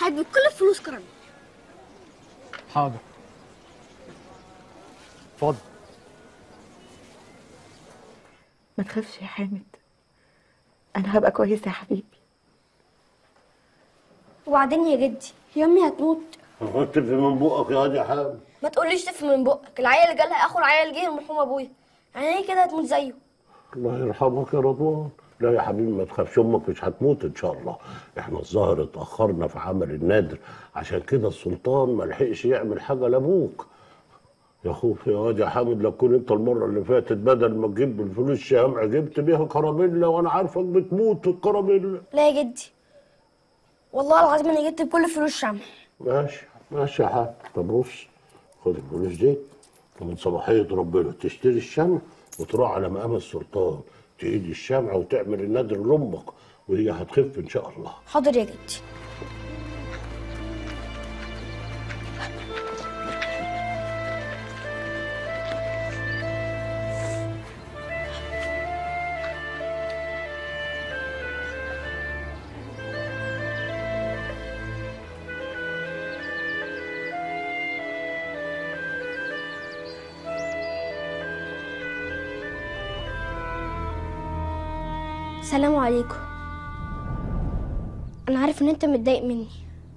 هدي كل الفلوس كرم حاضر اتفضل ما تخافش يا حامد انا هبقى كويسه يا حبيبي وبعدين يا جدي يا امي هتموت حط في من بقك يا واد يا حامد ما تقوليش تف من بقك العيال اللي جالها اخو العيال جه المرحوم ابويا يعني هي كده هتموت زيه الله يرحمك يا رضوان لا يا حبيبي ما تخافش امك مش هتموت ان شاء الله احنا الظاهر اتاخرنا في عمل النادر عشان كده السلطان ما لحقش يعمل حاجه لابوك يا خوف يا واد يا حامد لو كنت انت المره اللي فاتت بدل ما تجيب الفلوس شمع جبت بيها كراميلا وانا عارفك بتموت في الكراميلا لا يا جدي والله العظيم انا جبت بكل فلوس شمع ماشي ماشي يا حاج طب بص خد الفلوس دي ومن صباحية ربنا تشتري الشمع وتروح على مقام السلطان تقيد الشمع وتعمل النادر لأمك وهي هتخف إن شاء الله حاضر يا جدي السلام عليكم انا عارف ان انت متضايق مني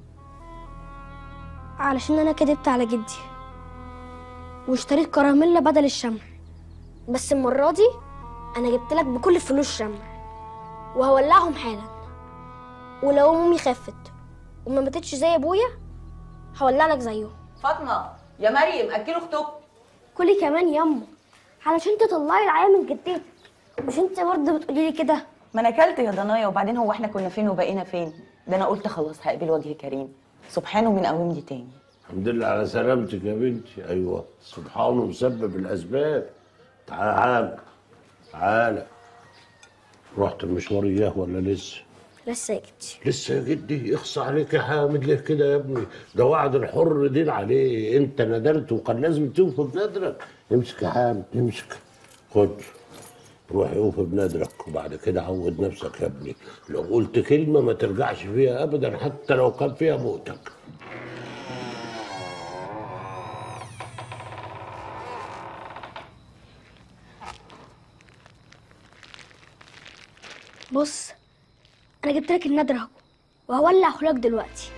علشان انا كدبت على جدي واشتريت كراميلا بدل الشمع بس المرة دي انا جبت لك بكل فلوس شمع وهولعهم حالا ولو امي خفت وما ماتتش زي ابويا هولع لك زيه فاطمه يا مريم اكلوا اختك كلي كمان ياما علشان تطلعي العيال من جدتك مش انت برضه بتقولي لي كده ما انا اكلت يا ضنايا وبعدين هو احنا كنا فين وبقينا فين ده انا قلت خلاص هقبل وجه كريم سبحانه من قومني تاني الحمد لله على سلامتك يا بنتي أيوة سبحانه مسبب الأسباب تعالى يا حاج تعالى رحت المشوار إياه ولا لسه؟ لسه يا جدي لسه يا جدي اخصى عليك يا حامد ليه كده يا ابني ده وعد الحر دين عليه انت ندرت وكان لازم توفي بنادرك امسك يا حامد امسك خد روح اوفي بنادرك وبعد كده عود نفسك يا ابني لو قلت كلمه ما ترجعش فيها ابدا حتى لو كان فيها موتك بص انا جبت لك النادر اهو وهولع خلاك دلوقتي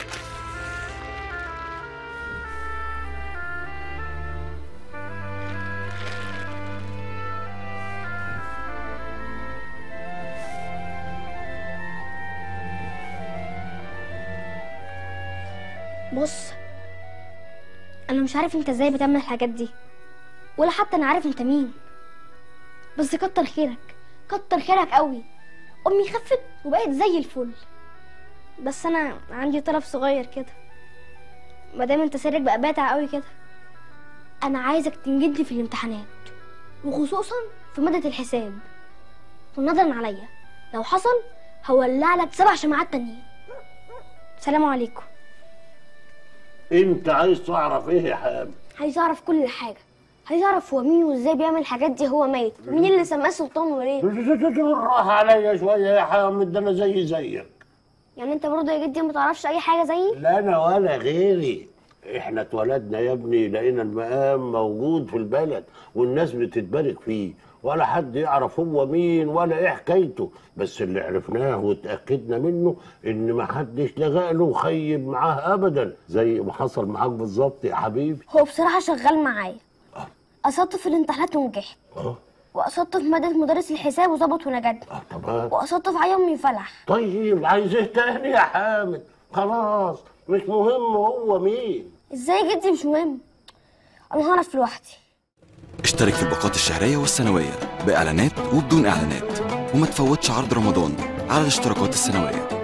بص انا مش عارف انت ازاي بتعمل الحاجات دي ولا حتى انا عارف انت مين بس كتر خيرك كتر خيرك قوي امي خفت وبقت زي الفل بس انا عندي طلب صغير كده ما دام انت سرك بقى باتع قوي كده انا عايزك تنجدني في الامتحانات وخصوصا في مادة الحساب ونظرا عليا لو حصل هولع لك سبع شماعات تانيين سلام عليكم انت عايز تعرف ايه يا حامد عايز اعرف كل حاجة عايز اعرف هو مين وازاي بيعمل الحاجات دي هو ميت مين اللي سماه سلطان وليه راح عليا شويه يا حامد ده انا زي زيك يعني انت برضه يا جدي ما تعرفش اي حاجة زيي لا انا ولا غيري احنا اتولدنا يا ابني لقينا المقام موجود في البلد والناس بتتبارك فيه ولا حد يعرف هو مين ولا ايه حكايته بس اللي عرفناه واتاكدنا منه ان ما حدش لغى له وخيب معاه ابدا زي ما حصل معاك بالظبط يا حبيبي هو بصراحة شغال معايا قصدت في الامتحانات ونجحت اه وقصدت في مادة مدرس الحساب وظبط ونجد اه تمام وقصدت في عيا امي فلح طيب عايز ايه تاني يا حامد خلاص مش مهم هو مين ازاي يا جدي مش مهم انا هعرف لوحدي اشترك في الباقات الشهرية والسنوية بإعلانات وبدون إعلانات وما تفوتش عرض رمضان على الاشتراكات السنوية